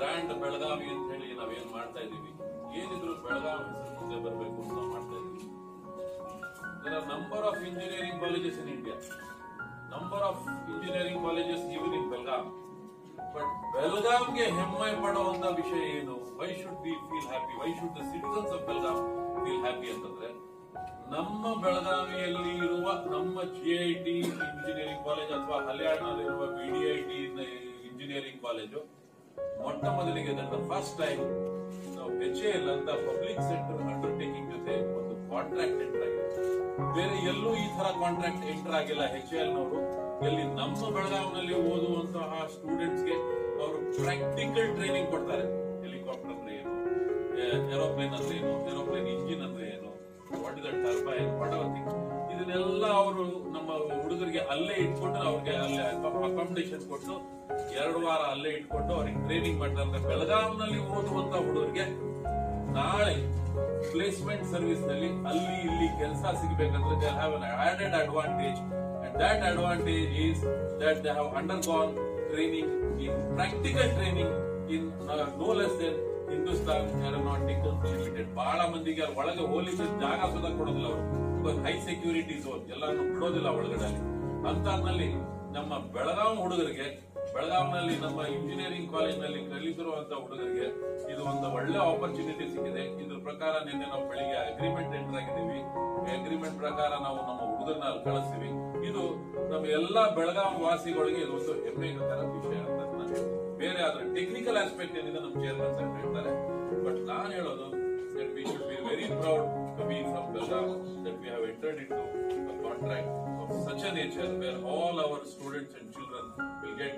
Brand Belagavi ಅಂತ ಹೇಳಿ ನಾವೇನ್ ಮಾಡ್ತಾ ಇದೀವಿ ಏನಿದ್ರು ಬೆಳಗಾವಿ ಹೆಸರು ಮುಂದೆ ಬರಬೇಕು ಅಂತ ನಾವು ಮಾಡ್ತಾ ಇದೀವಿ there are number of engineering colleges in India, number of engineering colleges even in Belgaum. But ಬೆಲ್ಗಾಂಗೆ ಹೆಮ್ಮೆ ಪಡುವಂತ ವಿಷಯ ಏನು why should be feel happy why should the citizens of Belgaum feel happy ಅಂತಂದ್ರೆ ನಮ್ಮ ಬೆಳಗಾವಿಯಲ್ಲಿ ಇರುವ ನಮ್ಮ G I T engineering college ಅಥವಾ ಹಲ್ಯಾಡ್ನಲ್ಲಿರುವ B D I T engineering college ಮೊಟ್ಟ ಮೊದಲಿಗೆ ಫಸ್ಟ್ ಟೈಮ್ ನಾವು ಎಚ್ ಎಲ್ ಅಂತ ಪಬ್ಲಿಕ್ ಸೆಕ್ಟರ್ ಅಂಡರ್ಟೇಕಿಂಗ್ ಜೊತೆ ಒಂದು ಕಾಂಟ್ರಾಕ್ಟ್ ಎಂಟರ್ ಆಗಿದೆ ಬೇರೆ ಎಲ್ಲೂ ಈ ತರ ಕಾಂಟ್ರಾಕ್ಟ್ ಎಂಟರ್ ಆಗಿಲ್ಲ ಎಚ್ ಎಲ್ ನವರು ಎಲ್ಲಿ ನಮ್ಮ ಬೆಳಗಾವಿನಲ್ಲಿ ಓದುವಂತಹ ಸ್ಟೂಡೆಂಟ್ಸ್ ಗೆ ಅವರು ಪ್ರಾಕ್ಟಿಕಲ್ ಟ್ರೈನಿಂಗ್ ಕೊಡ್ತಾರೆ ಹೆಲಿಕಾಪ್ಟರ್ ಅಂದ್ರೆ ಏನು ಏರೋಪ್ಲೇನ್ ಅಂದ್ರೆ ಏನು ಏರೋಪ್ಲೇನ್ ಇಂಜಿನ್ ಅಂದ್ರೆ ಏನು what is turbine what are thing ಇದನ್ನೆಲ್ಲ ಅವರು ನಮ್ಮ ಹುಡುಗರಿಗೆ ಅಲ್ಲೇ ಇಟ್ಕೊಂಡು ಅವ್ರಿಗೆ ಅಲ್ಲೇ ಅಕಾಮಿಡೇಷನ್ ಕೊಟ್ಟು ಎರಡು ವಾರ ಅಲ್ಲೇ ಇಟ್ಕೊಂಡು ಅವ್ರಿಗೆ ಟ್ರೈನಿಂಗ್ ಮಾಡ್ತಾರೆ ಅಂದ್ರೆ ಬೆಳಗಾವಿನಲ್ಲಿ ಓದುವಂತ ಹುಡುಗರಿಗೆ ನಾಳೆ ಪ್ಲೇಸ್ಮೆಂಟ್ ಸರ್ವಿಸ್ ನಲ್ಲಿ ಅಲ್ಲಿ ಇಲ್ಲಿ ಕೆಲಸ ಸಿಗಬೇಕಂದ್ರೆ they have an added advantage and that advantage is that they have undergone training in practical training in no less than Hindustan Aeronautical Limited ಬಹಳ ಮಂದಿಗೆ ಅಲ್ಲಿ ಒಳಗೆ ಹೋಲಿಸಿದ ಜಾಗ ಸುಧಾ ಕೊಡೋದಿಲ್ಲ ಅವರು ಹೈ ಸೆಕ್ಯೂರಿಟಿ ಝೋನ್ ಎಲ್ಲಾನು ಬಿಡೋದಿಲ್ಲ ಒಳಗಡೆ ಅಂತಲ್ಲಿ ನಮ್ಮ ಬೆಳಗಾವಿ ಹುಡುಗರಿಗೆ ಬೆಳಗಾವಿನಲ್ಲಿ ನಮ್ಮ ಇಂಜಿನಿಯರಿಂಗ್ ಕಾಲೇಜ್ ನಲ್ಲಿ ಕಲಿತಿರುವಂತ ಹುಡುಗರಿಗೆ ಇದು ಒಂದು ಒಳ್ಳೆ ಆಪರ್ಚುನಿಟಿ ಸಿಕ್ಕಿದೆ ಇದ್ರ ಪ್ರಕಾರ ನಿನ್ನೆ ನಾವು ಬೆಳಿಗ್ಗೆ ಅಗ್ರಿಮೆಂಟ್ ಎಂಟರ್ ಆಗಿದ್ದೀವಿ ಅಗ್ರಿಮೆಂಟ್ ಪ್ರಕಾರ ನಾವು ನಮ್ಮ ಹುಡುಗರನ್ನ ಅಲ್ಲಿ ಕಳಿಸ್ತೀವಿ ಇದು ನಮ್ಮ ಎಲ್ಲಾ ಬೆಳಗಾವಿ ವಾಸಿಗಳಿಗೆ ಇದು ಒಂದು ಹೆಮ್ಮೆಕರ ವಿಷಯ ಅಂತ ನಾನು ಹೇಳ್ತೀನಿ. ಬೇರೆ ಆದ್ರೆ ಟೆಕ್ನಿಕಲ್ ಆಸ್ಪೆಕ್ಟ್ ಏನಿದೆ ನಮ್ಮ ಚೇರ್ಮನ್ ಸಾಹೇಬ್ ಹೇಳ್ತಾರೆ ಬಟ್ ನಾನು ಹೇಳೋದು that we should be very proud to be from Belgaum, that we have entered into a contract of such a nature where all our students and children will get